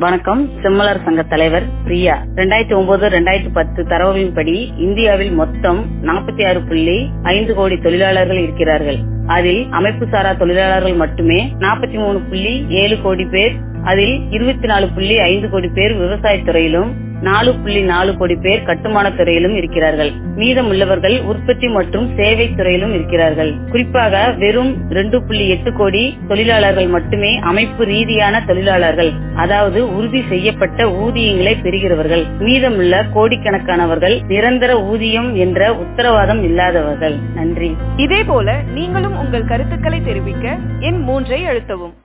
வணக்கம் செம்மலர் சங்க தலைவர் பிரியா ரெண்டாயிரத்தி ஒன்பது ரெண்டாயிரத்தி பத்து தரவுகளின்படி இந்தியாவில் மொத்தம் நாற்பத்தி ஆறு புள்ளி ஐந்து கோடி தொழிலாளர்கள் இருக்கிறார்கள் அதில் அமைப்பு சாரா தொழிலாளர்கள் மட்டுமே நாற்பத்தி மூணு புள்ளி ஏழு கோடி பேர் அதில் இருபத்தி நாலு புள்ளி ஐந்து கோடி பேர் விவசாயத் துறையிலும் நாலு புள்ளி நாலு கோடி பேர் கட்டுமான துறையிலும் இருக்கிறார்கள் மீதமுள்ளவர்கள் உற்பத்தி மற்றும் சேவை துறையிலும் இருக்கிறார்கள் குறிப்பாக வெறும் ரெண்டு புள்ளி எட்டு கோடி தொழிலாளர்கள் மட்டுமே அமைப்பு ரீதியான தொழிலாளர்கள் அதாவது உறுதி செய்யப்பட்ட ஊதியங்களை பெறுகிறவர்கள் மீதமுள்ள கோடிக்கணக்கானவர்கள் நிரந்தர ஊதியம் என்ற உத்தரவாதம் இல்லாதவர்கள் நன்றி இதேபோல நீங்களும் உங்கள் கருத்துக்களை தெரிவிக்க எண் மூன்றை அழுத்தவும்